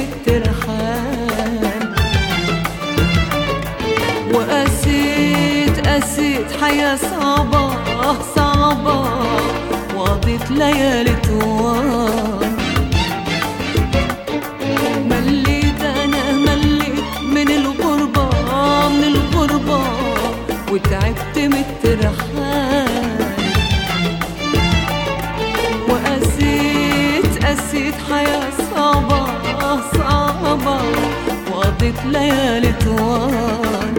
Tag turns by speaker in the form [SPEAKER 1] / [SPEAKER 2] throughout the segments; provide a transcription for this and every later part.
[SPEAKER 1] الترحال وقسيت قسيت حياة صعبة صعبة وقضيت ليالي طوال مليت أنا مليت من الغربة من الغربة وتعبت من الترحال وقسيت قسيت حياة صعبة صعبة وقضيت ليالي طوال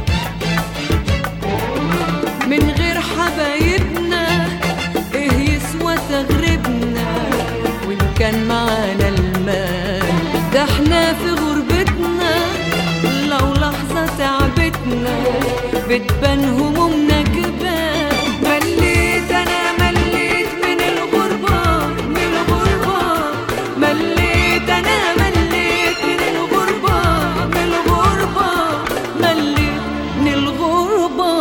[SPEAKER 1] من غير حبايبنا ايه يسوى تغربنا وان كان معانا المال ده احنا في غربتنا لو لحظة تعبتنا بتبان همومنا جبال مليت انا مليت من الغربة من الغربة مليت انا مليت من الغربة من الغربة مليت من الغربة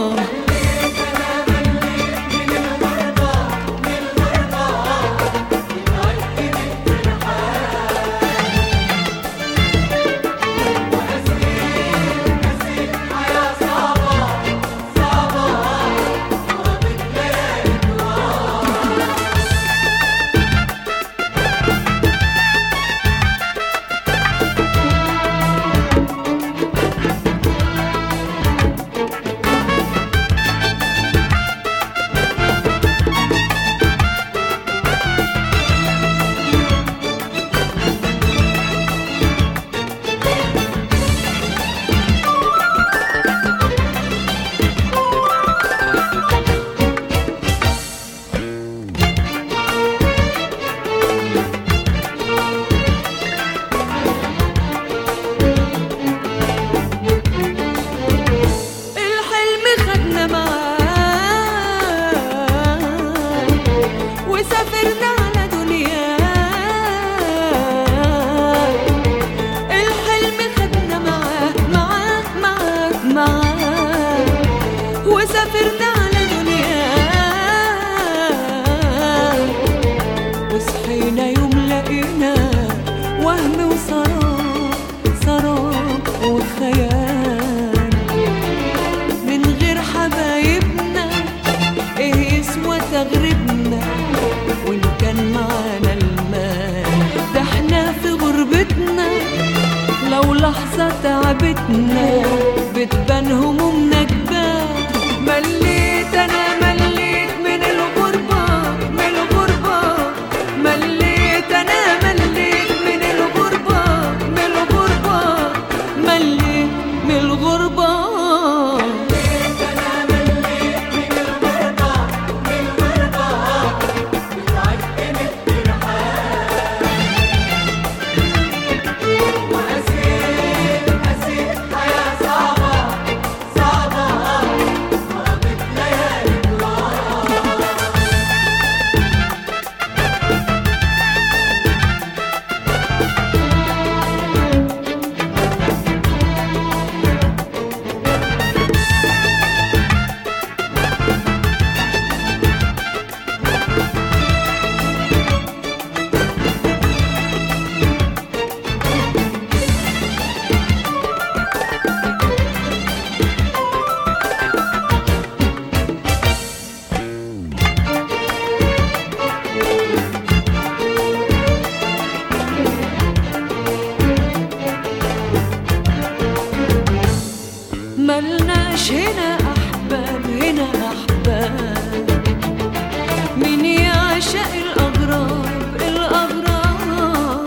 [SPEAKER 1] الحلم خدنا معاه وسافرنا على دنيا الحلم خدنا معاه معاه معاه معاه وسافرنا على دنيا وصحينا يوم لقينا وهم وسراب سراب وخيال من غير حبايبنا ايه يسوى تغربنا وان كان معانا المال ده احنا في غربتنا لو لحظة تعبتنا بتبان همومنا جبال مليت انا مليت من الغربة من الغربة مليت انا مليت من الغربة من الغربة مليت من الغربة ملناش هنا أحباب هنا أحباب مين يعشق الأغراب الأغراب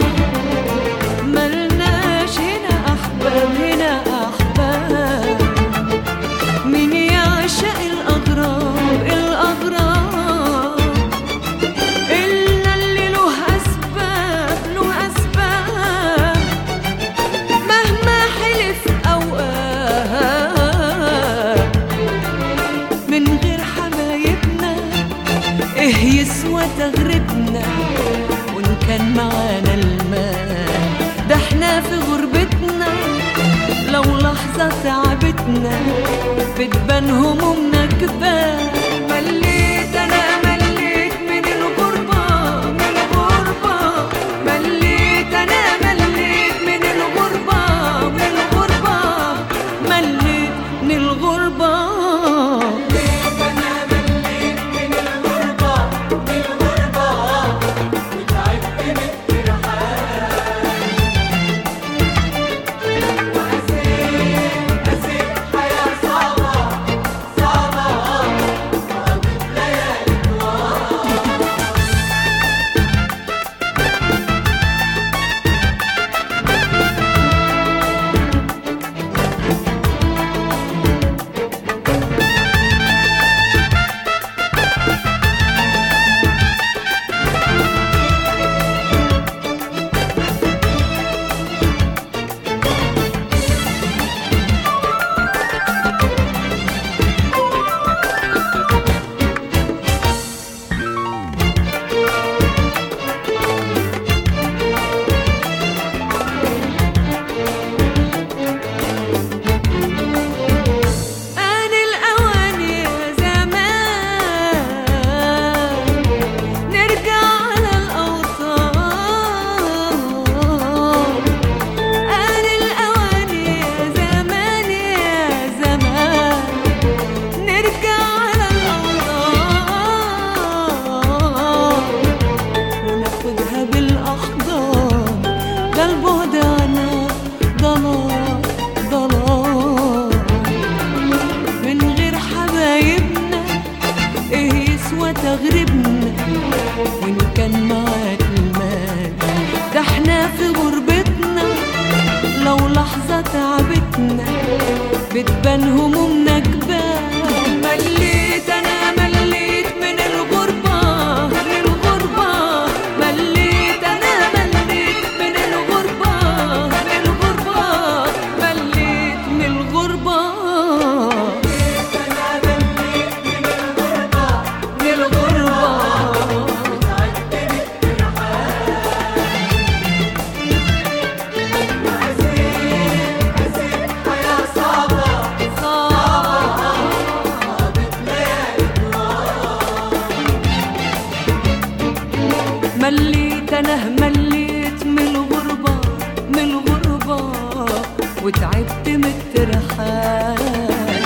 [SPEAKER 1] ملناش هنا أحباب هنا أحباب مين يعشق الأغراب الأغراب إلا اللي له أسباب له أسباب مهما حلف أوقات من غير حبايبنا إيه يسوى تغربنا وإن كان معانا المال ده احنا في غربتنا لو لحظة تعبتنا بتبان همومنا كفاية مليت أنا مليت من الغربة من الغربة مليت أنا مليت تعبتنا بتبان همومنا جبال مليت انا مليت من الغربة من الغربة مليت انا مليت من الغربة من الغربة مليت من الغربة من الغربة مليت انا مليت من الغربة من الغربة وتعبت من الترحال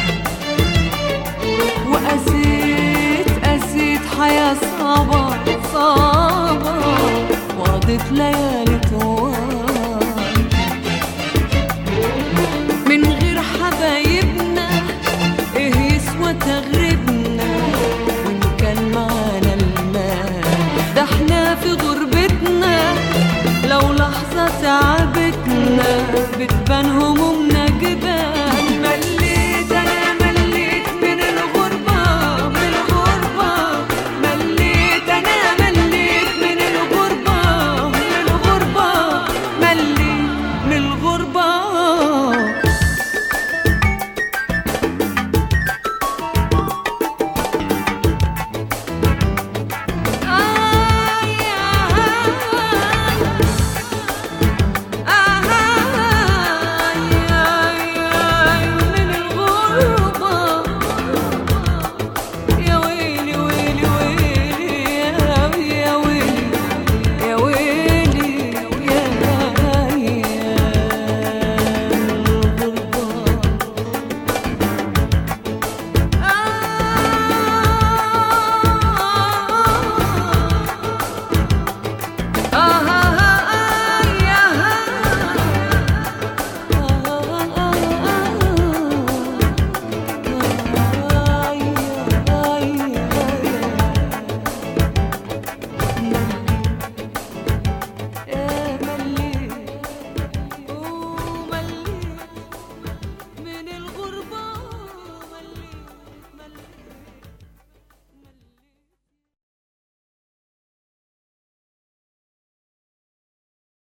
[SPEAKER 1] وقسيت قسيت حياة صعبة صعبة وقضيت ليالي طوال من غير حبايبنا ايه يسوى تغربنا وان كان معانا المال ده احنا في غربتنا لو لحظة تعبتنا بتبان